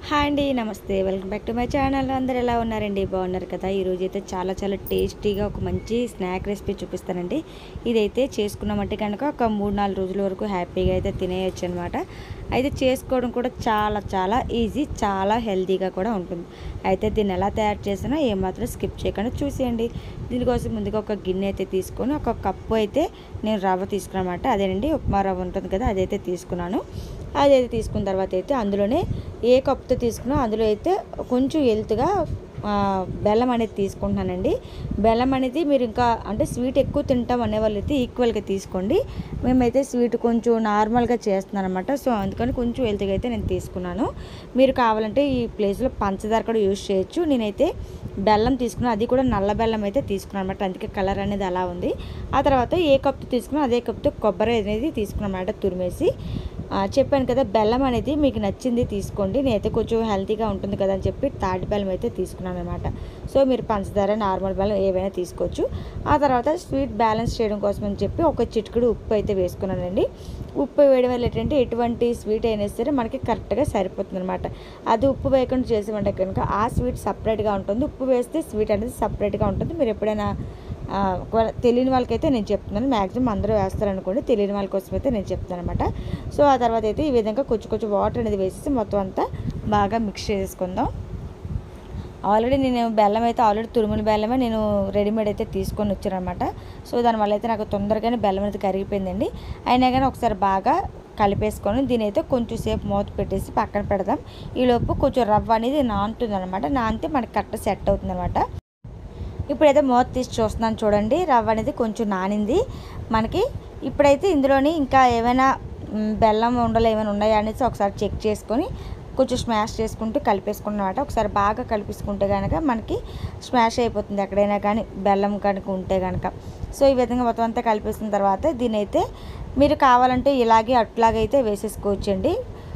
hi అండి నమస్తే welcome back to my channel అందరు ఎలా ఉన్నారండి బాగున్నారు కదా ఈరోజు అయితే చాలా చాలా టేస్టీగా ఒక మంచి స్నాక్ రెసిపీ చూపిస్తానండి ఇదైతే చేసుకున్నామంటే కనుక ఒక మూడు నాలుగు రోజుల వరకు హ్యాపీగా అయితే తినేయచ్చు అనమాట అయితే చేసుకోవడం కూడా చాలా చాలా ఈజీ చాలా హెల్తీగా కూడా ఉంటుంది అయితే దీన్ని ఎలా తయారు చేసినా ఏమాత్రం స్కిప్ చేయకుండా చూసేయండి దీనికోసం ముందుగా ఒక గిన్నె అయితే తీసుకొని ఒక కప్పు అయితే నేను రవ్వ తీసుకున్నమాట అదేనండి ఉప్మా రవ్వ ఉంటుంది కదా అదైతే తీసుకున్నాను అదైతే తీసుకున్న తర్వాత అయితే అందులోనే ఏ కప్తో తీసుకున్నా అందులో అయితే కొంచెం హెల్త్గా బెల్లం అనేది తీసుకుంటున్నానండి బెల్లం అనేది మీరు ఇంకా అంటే స్వీట్ ఎక్కువ తింటాం అనే వాళ్ళు అయితే ఈక్వల్గా తీసుకోండి మేమైతే స్వీట్ కొంచెం నార్మల్గా చేస్తున్నాను అనమాట సో అందుకని కొంచెం హెల్త్గా అయితే నేను తీసుకున్నాను మీరు కావాలంటే ఈ ప్లేస్లో పంచదార కూడా యూజ్ చేయొచ్చు నేనైతే బెల్లం తీసుకున్నాను అది కూడా నల్ల బెల్లం అయితే తీసుకున్నాను అనమాట అందుకే కలర్ అనేది అలా ఉంది ఆ తర్వాత ఏ కప్తో తీసుకున్నా అదే కప్తో కొబ్బరి అనేది తీసుకున్నాను అనమాట తురిమేసి ఆ, చెప్పాను కదా బెల్లం అనేది మీకు నచ్చింది తీసుకోండి నేనైతే కొంచెం హెల్తీగా ఉంటుంది కదా అని చెప్పి తాటి బెల్లం అయితే తీసుకున్నాను అనమాట సో మీరు పంచదార నార్మల్ బెల్లం ఏవైనా తీసుకోవచ్చు ఆ తర్వాత స్వీట్ బ్యాలెన్స్ చేయడం కోసం అని చెప్పి ఒక చిటికెడు ఉప్పు అయితే వేసుకున్నానండి ఉప్పు వేయడం వల్ల ఏంటంటే ఎటువంటి స్వీట్ అయినా సరే మనకి కరెక్ట్గా సరిపోతుంది అనమాట అది ఉప్పు వేయకుండా చేసామంటే కనుక ఆ స్వీట్ సపరేట్గా ఉంటుంది ఉప్పు వేస్తే స్వీట్ అనేది సపరేట్గా ఉంటుంది మీరు ఎప్పుడైనా ఆ, ఒకవేళ తెలియని వాళ్ళకైతే నేను చెప్తున్నాను మ్యాక్సిమం అందరూ వేస్తారనుకోండి తెలియని వాళ్ళ కోసం అయితే నేను చెప్తాను అనమాట సో ఆ తర్వాత అయితే ఈ విధంగా కొంచెం కొంచెం వాటర్ అనేది వేసేసి మొత్తం అంతా బాగా మిక్స్ చేసుకుందాం ఆల్రెడీ నేను బెల్లం అయితే ఆల్రెడీ తురుముల బెల్లమే నేను రెడీమేడ్ అయితే తీసుకొని వచ్చాను అనమాట సో దానివల్ల అయితే నాకు తొందరగానే బెల్లం అనేది కరిగిపోయిందండి అయినా కానీ ఒకసారి బాగా కలిపేసుకొని దీని అయితే కొంచెం సేపు మూత పెట్టేసి పక్కన పెడదాం ఈలోపు కొంచెం రవ్వ అనేది నానుతుంది అనమాట నానితే మనకి కరెక్ట్ సెట్ అవుతుంది అనమాట ఇప్పుడైతే మూత తీసి చూస్తున్నాను చూడండి రవ్వ అనేది కొంచెం నానింది మనకి ఇప్పుడైతే ఇందులోని ఇంకా ఏమైనా మ్, బెల్లం ఉండలు ఏమైనా ఉన్నాయా అనేసి ఒకసారి చెక్ చేసుకొని కొంచెం స్మాష్ చేసుకుంటూ కలిపేసుకున్నమాట ఒకసారి బాగా కలిపేసుకుంటే కనుక మనకి స్మాష్ అయిపోతుంది ఎక్కడైనా కానీ బెల్లం కనుక ఉంటే కనుక సో ఈ విధంగా మొత్తం అంతా కలిపేసిన తర్వాత దీని అయితే మీరు కావాలంటే ఇలాగే అట్లాగైతే వేసేసుకోవచ్చండి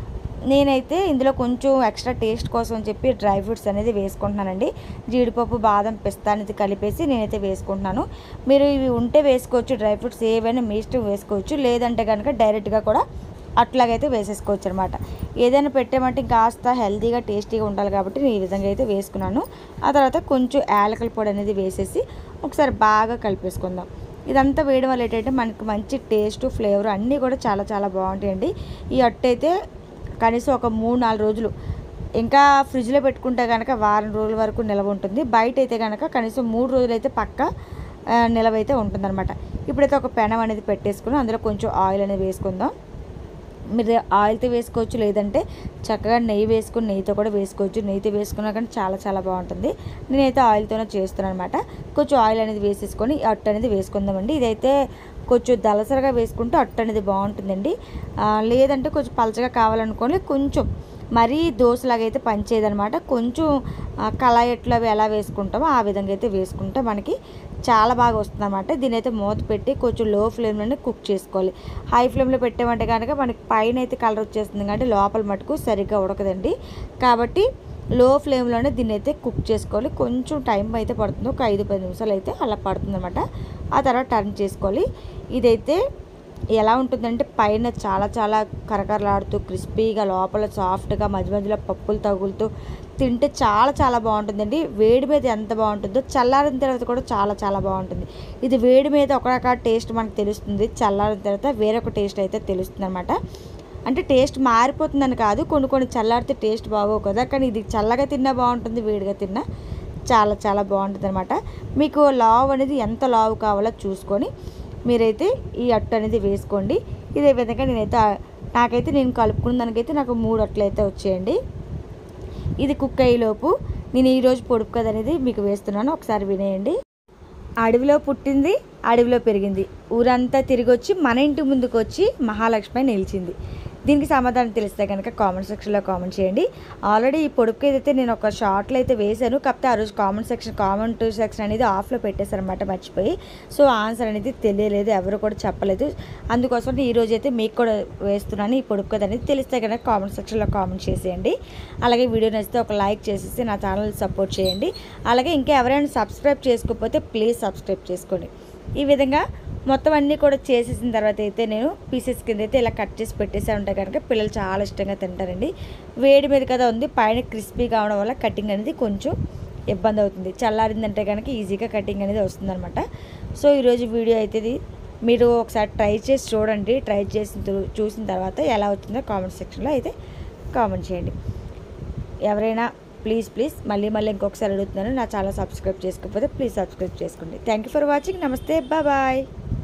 నేనైతే ఇందులో కొంచెం ఎక్స్ట్రా టేస్ట్ కోసం అని చెప్పి డ్రై ఫ్రూట్స్ అనేది వేసుకుంటున్నానండి జీడిపప్పు బాదం పిస్తా అనేది కలిపేసి నేనైతే వేసుకుంటున్నాను మీరు ఇవి ఉంటే వేసుకోవచ్చు డ్రై ఫ్రూట్స్ ఏవైనా మీ ఇష్టం వేసుకోవచ్చు లేదంటే కనుక డైరెక్ట్గా కూడా అట్లాగైతే వేసేసుకోవచ్చు అనమాట ఏదైనా పెట్టామంటే కాస్త హెల్తీగా టేస్టీగా ఉండాలి కాబట్టి నేను ఈ విధంగా అయితే వేసుకున్నాను ఆ తర్వాత కొంచెం యాలకల పొడి అనేది వేసేసి ఒకసారి బాగా కలిపేసుకుందాం ఇదంతా వేయడం వల్ల ఏంటంటే మనకి మంచి టేస్ట్ ఫ్లేవర్ అన్నీ కూడా చాలా చాలా బాగుంటాయండి ఈ అట్టు అయితే కనీసం ఒక మూడు నాలుగు రోజులు ఇంకా ఫ్రిడ్జ్లో పెట్టుకుంటే కనుక వారం రోజుల వరకు నిలవ ఉంటుంది బయట అయితే కనుక కనీసం మూడు రోజులు అయితే పక్క ఆ, నిలవ అయితే ఉంటుందన్నమాట ఇప్పుడైతే ఒక పెనం అనేది పెట్టేసుకుని అందులో కొంచెం ఆయిల్ అనేది వేసుకుందాం మీరు ఆయిల్తో వేసుకోవచ్చు లేదంటే చక్కగా నెయ్యి వేసుకుని నెయ్యితో కూడా వేసుకోవచ్చు నెయ్యితో వేసుకున్నా కానీ చాలా చాలా బాగుంటుంది నేనైతే ఆయిల్తోనే చేస్తున్నాను అనమాట కొంచెం ఆయిల్ అనేది వేసేసుకొని ఈ అట్టు అనేది వేసుకుందామండి ఇదైతే కొంచెం దలసరగా వేసుకుంటే అట్టు అనేది బాగుంటుందండి ఆ, లేదంటే కొంచెం పలచగా కావాలనుకోని కొంచెం మరీ దోశలాగా అయితే పనిచేయదనమాట కొంచెం ఆ, కళాయి ఎట్లా అవి ఎలా వేసుకుంటామో ఆ విధంగా అయితే వేసుకుంటే మనకి చాలా బాగా వస్తుంది అనమాట దీని అయితే మూత పెట్టి కొంచెం లో ఫ్లేమ్లోనే కుక్ చేసుకోవాలి హై ఫ్లేమ్లో పెట్టామంటే కనుక మనకి పైన అయితే కలర్ వచ్చేస్తుంది కానీ లోపల మటుకు సరిగ్గా ఉడకదండి కాబట్టి లో ఫ్లేమ్లోనే దీన్ని అయితే కుక్ చేసుకోవాలి కొంచెం టైం అయితే పడుతుంది ఒక ఐదు పది నిమిషాలు అయితే అలా పడుతుంది అనమాట ఆ తర్వాత టర్న్ చేసుకోవాలి ఇదైతే ఎలా ఉంటుందంటే పైన చాలా చాలా కరకరలాడుతూ క్రిస్పీగా లోపల సాఫ్ట్గా మధ్య మధ్యలో పప్పులు తగులుతూ తింటే చాలా చాలా బాగుంటుందండి వేడి మీద ఎంత బాగుంటుందో చల్లారిన తర్వాత కూడా చాలా చాలా బాగుంటుంది ఇది వేడి మీద ఒక రకాల టేస్ట్ మనకు తెలుస్తుంది చల్లారిన తర్వాత వేరొక టేస్ట్ అయితే తెలుస్తుంది అనమాట అంటే టేస్ట్ మారిపోతుందని కాదు కొన్ని కొన్ని చల్లారితే టేస్ట్ బాగోవు కదా కానీ ఇది చల్లగా తిన్నా బాగుంటుంది వేడిగా తిన్నా చాలా చాలా బాగుంటుంది అనమాట మీకు లావ్ అనేది ఎంత లావు కావాలో చూసుకొని మీరైతే ఈ అట్టు అనేది వేసుకోండి ఇదే విధంగా నేనైతే ఆ- నాకైతే నేను కలుపుకున్న దానికైతే నాకు మూడు అట్లు అయితే వచ్చేయండి ఇది కుక్ అయ్యేలోపు నేను ఈరోజు పొడుపు కథ అనేది మీకు వేస్తున్నాను ఒకసారి వినేయండి అడవిలో పుట్టింది అడవిలో పెరిగింది ఊరంతా తిరిగి వచ్చి మన ఇంటి ముందుకు వచ్చి మహాలక్ష్మి నిలిచింది దీనికి సమాధానం తెలిస్తే కనుక కామెంట్ సెక్షన్లో కామెంట్ చేయండి ఆల్రెడీ ఈ పొడుపుకి ఏదైతే నేను ఒక షార్ట్లో అయితే వేశాను కాకపోతే ఆ రోజు కామెంట్ సెక్షన్ కామెంట్ సెక్షన్ అనేది ఆఫ్లో పెట్టేశారు అనమాట మర్చిపోయి సో ఆన్సర్ అనేది తెలియలేదు ఎవరు కూడా చెప్పలేదు అందుకోసం ఈ రోజు అయితే మీకు కూడా వేస్తున్నాను ఈ పొడుపు కథ అనేది తెలిస్తే కనుక కామెంట్ సెక్షన్లో కామెంట్ చేసేయండి అలాగే వీడియో నచ్చితే ఒక లైక్ చేసేసి నా ఛానల్ సపోర్ట్ చేయండి అలాగే ఇంకా ఎవరైనా సబ్స్క్రైబ్ చేసుకోకపోతే ప్లీజ్ సబ్స్క్రైబ్ చేసుకోండి ఈ విధంగా మొత్తం అన్నీ కూడా చేసేసిన తర్వాత అయితే నేను పీసెస్ కింద అయితే ఇలా కట్ చేసి పెట్టేసా ఉంటే కనుక పిల్లలు చాలా ఇష్టంగా తింటారండి వేడి మీద కదా ఉంది పైన క్రిస్పీ కావడం వల్ల కటింగ్ అనేది కొంచెం ఇబ్బంది అవుతుంది చల్లారిందంటే కనుక ఈజీగా కటింగ్ అనేది వస్తుందన్నమాట సో ఈరోజు వీడియో అయితే ఇది మీరు ఒకసారి ట్రై చేసి చూడండి ట్రై చేసిన తరు- చూసిన తర్వాత ఎలా వచ్చిందో కామెంట్ సెక్షన్లో అయితే కామెంట్ చేయండి ఎవరైనా ప్లీజ్ ప్లీజ్ మళ్ళీ మళ్ళీ ఇంకొకసారి అడుగుతున్నాను నా ఛానల్ సబ్స్క్రైబ్ చేసుకోకపోతే ప్లీజ్ సబ్స్క్రైబ్ చేసుకోండి థ్యాంక్ యూ ఫర్ వాచింగ్ నమస్తే బాయ్